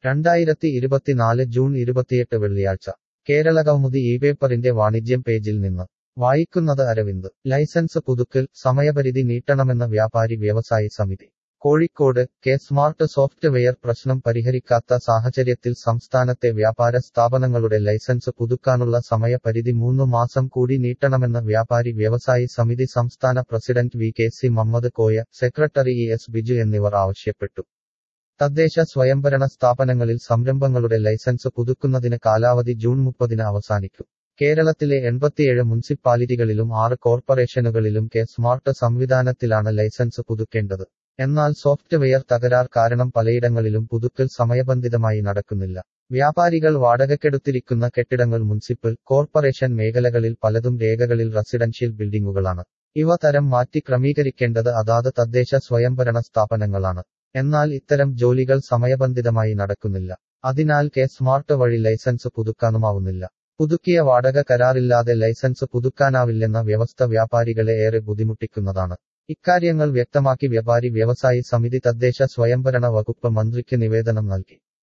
രണ്ടായിരത്തി ഇരുപത്തിനാല് ജൂൺ ഇരുപത്തിയെട്ട് വെള്ളിയാഴ്ച കേരള കൗമുദി ഈ പേപ്പറിന്റെ വാണിജ്യം പേജിൽ നിന്ന് വായിക്കുന്നത് അരവിന്ദ് ലൈസൻസ് പുതുക്കൽ സമയപരിധി നീട്ടണമെന്ന വ്യാപാരി വ്യവസായി സമിതി കോഴിക്കോട് കെ സ്മാർട്ട് സോഫ്റ്റ്വെയർ പ്രശ്നം പരിഹരിക്കാത്ത സാഹചര്യത്തിൽ സംസ്ഥാനത്തെ വ്യാപാര സ്ഥാപനങ്ങളുടെ ലൈസൻസ് പുതുക്കാനുള്ള സമയപരിധി മൂന്നു മാസം കൂടി നീട്ടണമെന്ന് വ്യാപാരി വ്യവസായി സമിതി സംസ്ഥാന president V K C Mammad Koya secretary E S Biju എന്നിവർ ആവശ്യപ്പെട്ടു തദ്ദേശ സ്വയംഭരണ സ്ഥാപനങ്ങളിൽ സംരംഭങ്ങളുടെ ലൈസൻസ് പുതുക്കുന്നതിന് കാലാവധി ജൂൺ മുപ്പതിന് അവസാനിക്കും കേരളത്തിലെ എൺപത്തിയേഴ് മുനിസിപ്പാലിറ്റികളിലും ആറ് കോർപ്പറേഷനുകളിലും കെ സ്മാർട്ട് സംവിധാനത്തിലാണ് ലൈസൻസ് പുതുക്കേണ്ടത് എന്നാൽ സോഫ്റ്റ്വെയർ തകരാർ കാരണം പലയിടങ്ങളിലും പുതുക്കൽ സമയബന്ധിതമായി നടക്കുന്നില്ല വ്യാപാരികൾ വാടകയ്ക്കെടുത്തിരിക്കുന്ന കെട്ടിടങ്ങൾ മുനിസിപ്പൽ കോർപ്പറേഷൻ മേഖലകളിൽ പലതും രേഖകളിൽ റെസിഡൻഷ്യൽ ബിൽഡിംഗുകളാണ് ഇവ തരം മാറ്റി ക്രമീകരിക്കേണ്ടത് അതാത് തദ്ദേശ സ്വയംഭരണ സ്ഥാപനങ്ങളാണ് എന്നാൽ ഇത്തരം ജോലികൾ സമയബന്ധിതമായി നടക്കുന്നില്ല അതിനാൽ കെ സ്മാർട്ട് വഴി ലൈസൻസ് പുതുക്കാനുമാവുന്നില്ല പുതുക്കിയ വാടക കരാറില്ലാതെ ലൈസൻസ് പുതുക്കാനാവില്ലെന്ന വ്യവസ്ഥ വ്യാപാരികളെ ഏറെ ബുദ്ധിമുട്ടിക്കുന്നതാണ് ഇക്കാര്യങ്ങൾ വ്യക്തമാക്കി വ്യാപാരി വ്യവസായി സമിതി തദ്ദേശ സ്വയംഭരണ വകുപ്പ് മന്ത്രിക്ക് നിവേദനം നൽകി